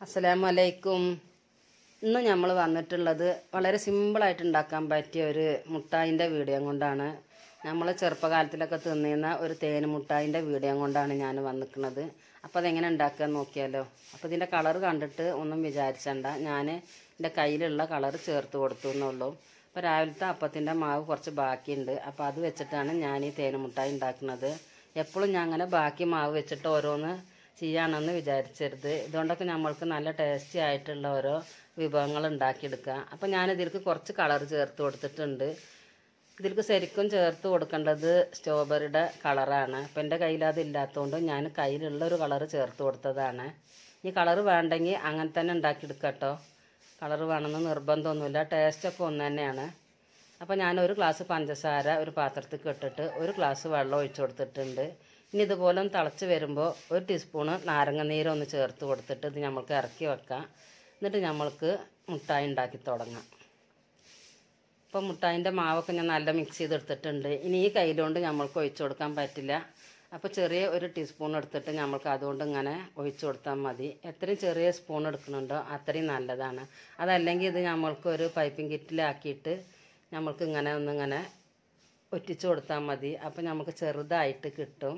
അസ്സലാമു അലൈക്കും ഇന്ന് നമ്മൾ വന്നിട്ടുള്ളത് വളരെ സിമ്പിളായിട്ട് ഉണ്ടാക്കാൻ പറ്റിയ ഒരു മുട്ടായിൻ്റെ വീഡിയോ കൊണ്ടാണ് നമ്മൾ ചെറുപ്പകാലത്തിലൊക്കെ തിന്നിരുന്ന ഒരു തേൻ മുട്ടായിൻ്റെ വീഡിയോ കൊണ്ടാണ് ഞാൻ വന്നിക്കുന്നത് അപ്പോൾ അതെങ്ങനെ ഉണ്ടാക്കുക നോക്കിയാലോ അപ്പോൾ ഇതിൻ്റെ കളർ കണ്ടിട്ട് ഒന്നും വിചാരിച്ചണ്ട ഞാൻ എൻ്റെ കയ്യിലുള്ള കളർ ചേർത്ത് കൊടുത്തു എന്നുള്ളൂ അപ്പോൾ രാവിലത്തെ അപ്പത്തിൻ്റെ മാവ് കുറച്ച് ബാക്കിയുണ്ട് അപ്പോൾ അത് വെച്ചിട്ടാണ് ഞാൻ ഈ തേൻ മുട്ടായി ഉണ്ടാക്കുന്നത് എപ്പോഴും ഞാൻ അങ്ങനെ ബാക്കി മാവ് വെച്ചിട്ട് ഓരോന്ന് ചെയ്യാണെന്ന് വിചാരിച്ചരുത് ഇതുകൊണ്ടൊക്കെ നമ്മൾക്ക് നല്ല ടേസ്റ്റി ആയിട്ടുള്ള ഓരോ വിഭവങ്ങൾ ഉണ്ടാക്കിയെടുക്കുക അപ്പോൾ ഞാൻ ഇതിലേക്ക് കുറച്ച് കളർ ചേർത്ത് കൊടുത്തിട്ടുണ്ട് ഇതിലേക്ക് ശരിക്കും ചേർത്ത് കൊടുക്കേണ്ടത് സ്ട്രോബെറിയുടെ കളറാണ് അപ്പം എൻ്റെ കയ്യിൽ അത് ഇല്ലാത്തതുകൊണ്ട് ഞാൻ കയ്യിലുള്ള ഒരു കളർ ചേർത്ത് കൊടുത്തതാണ് ഈ കളർ വേണ്ടെങ്കിൽ അങ്ങനെ തന്നെ ഉണ്ടാക്കിയെടുക്കാം കേട്ടോ കളർ വേണമെന്ന് നിർബന്ധമൊന്നുമില്ല ടേസ്റ്റൊക്കെ ഒന്ന് തന്നെയാണ് അപ്പോൾ ഞാൻ ഒരു ഗ്ലാസ് പഞ്ചസാര ഒരു പാത്രത്തിൽ ഇട്ടിട്ട് ഒരു ഗ്ലാസ് വെള്ളം ഒഴിച്ചു കൊടുത്തിട്ടുണ്ട് ഇനി ഇതുപോലെ ഒന്ന് തിളച്ച് വരുമ്പോൾ ഒരു ടീസ്പൂണ് നാരങ്ങ നീര് ഒന്ന് ചേർത്ത് കൊടുത്തിട്ട് ഇത് നമ്മൾക്ക് ഇറക്കി വെക്കാം എന്നിട്ട് നമ്മൾക്ക് മുട്ടായി ഉണ്ടാക്കി തുടങ്ങാം അപ്പോൾ മുട്ടായിൻ്റെ മാവൊക്കെ ഞാൻ നല്ല മിക്സ് ചെയ്തെടുത്തിട്ടുണ്ട് ഇനി ഈ കയ്യിലുകൊണ്ട് നമ്മൾക്ക് ഒഴിച്ചു കൊടുക്കാൻ പറ്റില്ല അപ്പോൾ ചെറിയ ഒരു ടീസ്പൂൺ എടുത്തിട്ട് നമ്മൾക്ക് അതുകൊണ്ട് ഇങ്ങനെ ഒഴിച്ചു കൊടുത്താൽ മതി എത്രയും ചെറിയ സ്പൂൺ എടുക്കുന്നുണ്ടോ അത്രയും നല്ലതാണ് അതല്ലെങ്കിൽ ഇത് നമ്മൾക്ക് ഒരു പൈപ്പിംഗ് കിറ്റിലാക്കിയിട്ട് നമ്മൾക്ക് ഇങ്ങനെ ഒന്നിങ്ങനെ ഒറ്റിച്ച് കൊടുത്താൽ മതി അപ്പോൾ നമുക്ക് ചെറുതായിട്ട് കിട്ടും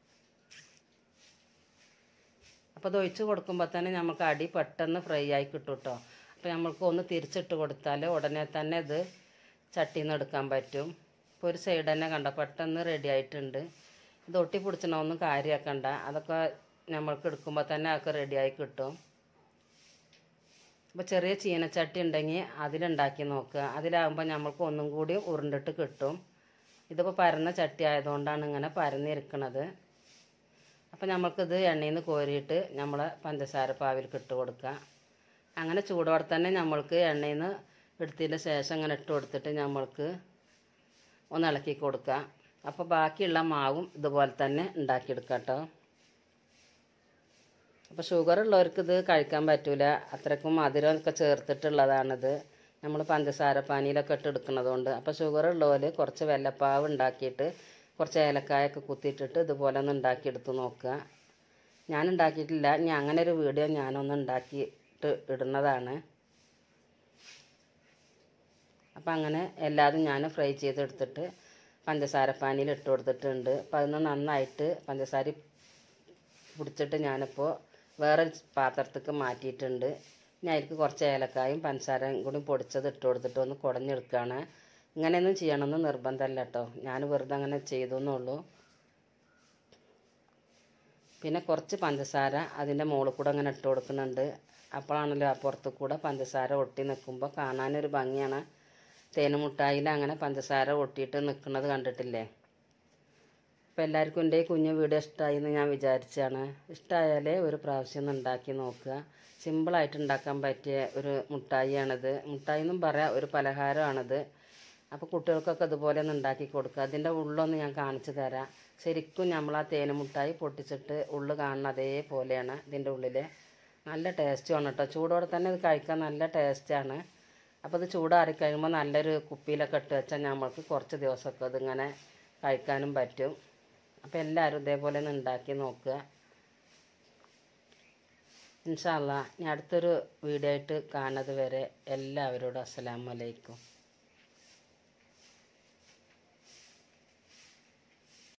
അപ്പോൾ അത് ഒഴിച്ച് കൊടുക്കുമ്പോൾ തന്നെ നമുക്ക് അടി പെട്ടെന്ന് ഫ്രൈ ആയി കിട്ടും കേട്ടോ അപ്പോൾ നമ്മൾക്ക് ഒന്ന് തിരിച്ചിട്ട് കൊടുത്താൽ ഉടനെ തന്നെ ഇത് ചട്ടിയിൽ നിന്ന് എടുക്കാൻ പറ്റും ഇപ്പോൾ ഒരു സൈഡ് തന്നെ കണ്ട പെട്ടെന്ന് റെഡി ആയിട്ടുണ്ട് ഇത് ഒട്ടി പിടിച്ചണമൊന്നും കാര്യമാക്കണ്ട അതൊക്കെ നമ്മൾക്ക് എടുക്കുമ്പോൾ തന്നെ അതൊക്കെ റെഡിയായി കിട്ടും അപ്പോൾ ചെറിയ ചീനച്ചട്ടി ഉണ്ടെങ്കിൽ അതിലുണ്ടാക്കി നോക്കുക അതിലാകുമ്പോൾ നമ്മൾക്ക് ഒന്നും കൂടി ഉരുണ്ടിട്ട് കിട്ടും ഇതിപ്പോൾ പരന്ന ചട്ടി ആയതുകൊണ്ടാണ് ഇങ്ങനെ പരന്നിരിക്കണത് അപ്പോൾ നമ്മൾക്കിത് എണ്ണയിൽ നിന്ന് കോരിയിട്ട് നമ്മൾ പഞ്ചസാര പാവിൽ ഇട്ട് കൊടുക്കുക അങ്ങനെ ചൂടോടെ തന്നെ നമ്മൾക്ക് എണ്ണയിൽ നിന്ന് എടുത്തതിന് ശേഷം ഇങ്ങനെ ഇട്ട് കൊടുത്തിട്ട് നമ്മൾക്ക് ഒന്ന് ഇളക്കി കൊടുക്കുക അപ്പോൾ ബാക്കിയുള്ള മാവും ഇതുപോലെ തന്നെ ഉണ്ടാക്കിയെടുക്കുക കേട്ടോ അപ്പോൾ ഷുഗർ ഉള്ളവർക്ക് ഇത് കഴിക്കാൻ പറ്റില്ല അത്രയ്ക്കും മധുരമൊക്കെ ചേർത്തിട്ടുള്ളതാണിത് നമ്മൾ പഞ്ചസാര പാനിയിലൊക്കെ ഇട്ട് എടുക്കുന്നത് കൊണ്ട് അപ്പോൾ ഷുഗർ ഉള്ളവർ കുറച്ച് വെല്ലപ്പാവ് ഉണ്ടാക്കിയിട്ട് കുറച്ച് ഏലക്കായൊക്കെ കുത്തിയിട്ടിട്ട് ഇതുപോലെ ഒന്ന് ഉണ്ടാക്കിയെടുത്ത് നോക്കുക ഞാൻ ഉണ്ടാക്കിയിട്ടില്ല ഇനി അങ്ങനെ ഒരു വീഡിയോ ഞാനൊന്ന് ഉണ്ടാക്കിയിട്ട് ഇടുന്നതാണ് അപ്പം അങ്ങനെ എല്ലാതും ഞാൻ ഫ്രൈ ചെയ്തെടുത്തിട്ട് പഞ്ചസാര പാനിയിൽ ഇട്ട് കൊടുത്തിട്ടുണ്ട് അപ്പം അതൊന്ന് നന്നായിട്ട് പഞ്ചസാര പിടിച്ചിട്ട് ഞാനിപ്പോൾ വേറെ പാത്രത്തേക്ക് മാറ്റിയിട്ടുണ്ട് ഇനി അതിലേക്ക് കുറച്ച് ഏലക്കായും പഞ്ചസാരയും കൂടി പൊടിച്ചത് ഇട്ട് കൊടുത്തിട്ട് ഒന്ന് കുടഞ്ഞെടുക്കുകയാണ് ഇങ്ങനെയൊന്നും ചെയ്യണമെന്ന് നിർബന്ധമല്ല കേട്ടോ ഞാൻ വെറുതെ അങ്ങനെ ചെയ്തു എന്നുള്ളൂ പിന്നെ കുറച്ച് പഞ്ചസാര അതിൻ്റെ മുകളിൽ കൂടെ അങ്ങനെ ഇട്ട് കൊടുക്കുന്നുണ്ട് അപ്പോഴാണല്ലോ ആ പുറത്ത് കൂടെ പഞ്ചസാര ഒട്ടി നിൽക്കുമ്പോൾ കാണാനൊരു ഭംഗിയാണ് തേനുമുട്ടായിൽ അങ്ങനെ പഞ്ചസാര ഒട്ടിയിട്ട് നിൽക്കുന്നത് കണ്ടിട്ടില്ലേ അപ്പോൾ എല്ലാവർക്കും എൻ്റെ ഈ കുഞ്ഞു വീഡിയോ ഇഷ്ടമായി എന്ന് ഞാൻ വിചാരിച്ചാണ് ഇഷ്ടമായാലേ ഒരു പ്രാവശ്യം ഒന്ന് ഉണ്ടാക്കി നോക്കുക സിമ്പിളായിട്ട് ഉണ്ടാക്കാൻ പറ്റിയ ഒരു മുട്ടായിയാണിത് മുട്ടായി എന്നും പറയാം ഒരു പലഹാരമാണിത് അപ്പോൾ കുട്ടികൾക്കൊക്കെ ഇതുപോലെ ഒന്ന് ഉണ്ടാക്കി കൊടുക്കുക അതിൻ്റെ ഉള്ളൊന്ന് ഞാൻ കാണിച്ചു തരാം ശരിക്കും നമ്മൾ ആ തേന് മുട്ടായി പൊട്ടിച്ചിട്ട് ഉള്ളു കാണുന്ന അതേപോലെയാണ് ഇതിൻ്റെ ഉള്ളിൽ നല്ല ടേസ്റ്റുമാണ് കേട്ടോ ചൂടോടെ തന്നെ ഇത് കഴിക്കാൻ നല്ല ടേസ്റ്റാണ് അപ്പോൾ ഇത് ചൂടാറി കഴിയുമ്പോൾ നല്ലൊരു കുപ്പിയിലൊക്കെ ഇട്ട് വെച്ചാൽ നമ്മൾക്ക് കുറച്ച് ദിവസമൊക്കെ ഇതിങ്ങനെ കഴിക്കാനും പറ്റും അപ്പോൾ എല്ലാവരും ഇതേപോലെ ഒന്ന് ഉണ്ടാക്കി നോക്കുക ഇൻഷാല്ല ഞാൻ അടുത്തൊരു വീഡിയോ ആയിട്ട് കാണുന്നത് വരെ എല്ലാവരോടും അസ്സലാമലൈക്കും